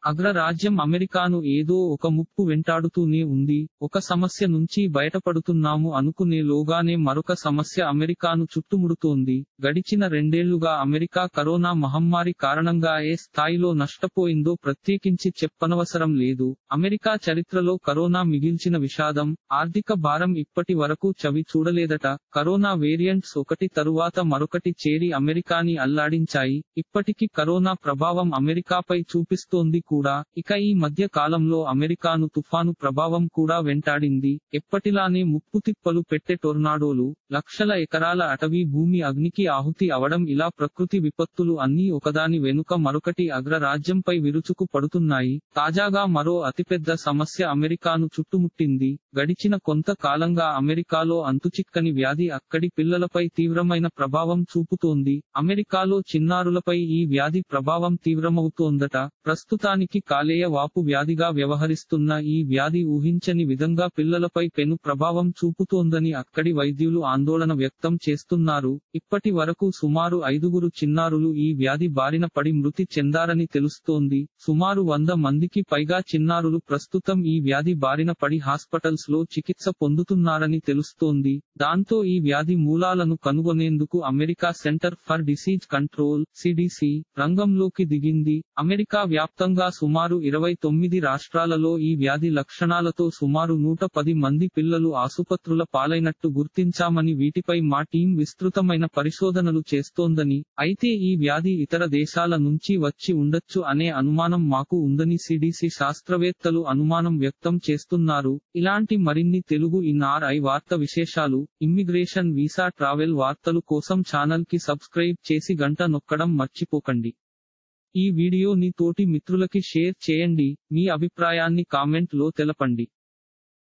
అగ్రరాజ్యం అమెరికాను ఏదో ఒక ముప్పు వెంటాడుతూనే ఉంది ఒక సమస్య నుంచి బయటపడుతున్నాము అనుకునే లోగానే మరొక సమస్య అమెరికాను చుట్టుముడుతోంది గడిచిన రెండేళ్లుగా అమెరికా కరోనా మహమ్మారి కారణంగా ఏ స్థాయిలో నష్టపోయిందో ప్రత్యేకించి చెప్పనవసరం లేదు అమెరికా చరిత్రలో కరోనా మిగిల్చిన విషాదం ఆర్థిక భారం ఇప్పటి వరకు చవి చూడలేదట కరోనా వేరియంట్స్ ఒకటి తరువాత మరొకటి చేరి అమెరికాని అల్లాడించాయి ఇప్పటికి కరోనా ప్రభావం అమెరికాపై చూపిస్తోంది కూడా ఇక ఈ మధ్య కాలంలో అమెరికాను తుఫాను ప్రభావం కూడా వెంటాడింది ఎప్పటిలానే ముప్పు తిప్పలు పెట్టే టొర్నాడోలు లక్షల ఎకరాల అటవీ భూమి అగ్నికి ఆహుతి అవడం ఇలా ప్రకృతి విపత్తులు అన్నీ ఒకదాని వెనుక మరొకటి అగ్రరాజ్యంపై విరుచుకు పడుతున్నాయి తాజాగా మరో అతిపెద్ద సమస్య అమెరికాను చుట్టుముట్టింది గడిచిన కొంత కాలంగా అమెరికాలో అంతుచిక్కని వ్యాధి అక్కడి పిల్లలపై తీవ్రమైన ప్రభావం చూపుతోంది అమెరికాలో చిన్నారులపై ఈ వ్యాధి ప్రభావం తీవ్రమవుతోందట ప్రస్తుతానికి కాలేయ వాపు వ్యాధిగా వ్యవహరిస్తున్న ఈ వ్యాధి ఊహించని విధంగా పిల్లలపై పెను ప్రభావం చూపుతోందని అక్కడి వైద్యులు ఆందోళన వ్యక్తం చేస్తున్నారు ఇప్పటి వరకు సుమారు ఐదుగురు చిన్నారులు ఈ వ్యాధి బారిన పడి మృతి చెందారని తెలుస్తోంది సుమారు వంద మందికి పైగా చిన్నారులు ప్రస్తుతం ఈ వ్యాధి బారిన పడి హాస్పిటల్స్ లో చికిత్స పొందుతున్నారని తెలుస్తోంది దాంతో ఈ వ్యాధి మూలాలను కనుగొనేందుకు America center for disease control CDC రంగంలోకి దిగింది అమెరికా వ్యాప్తంగా సుమారు ఇరవై తొమ్మిది రాష్ట్రాలలో ఈ వ్యాధి లక్షణాలతో సుమారు నూట పది మంది పిల్లలు ఆసుపత్రుల పాలైనట్టు గుర్తించామని వీటిపై మా టీం విస్తృతమైన పరిశోధనలు చేస్తోందని అయితే ఈ వ్యాధి ఇతర దేశాల నుంచి వచ్చి ఉండొచ్చు అనే అనుమానం మాకు ఉందని సిడిసి శాస్త్రవేత్తలు అనుమానం వ్యక్తం చేస్తున్నారు ఇలాంటి మరిన్ని తెలుగు ఇన్ఆర్ఐ వార్త విశేషాలు ఇమ్మిగ్రేషన్ వీసా ట్రావెల్ వార్తలు కోసం ఛానల్ కి సబ్స్క్రైబ్ చేసి గంట నొక్కడం మర్చిపోకండి ఈ వీడియోని తోటి మిత్రులకి షేర్ చేయండి మీ అభిప్రాయాన్ని కామెంట్ లో తెలపండి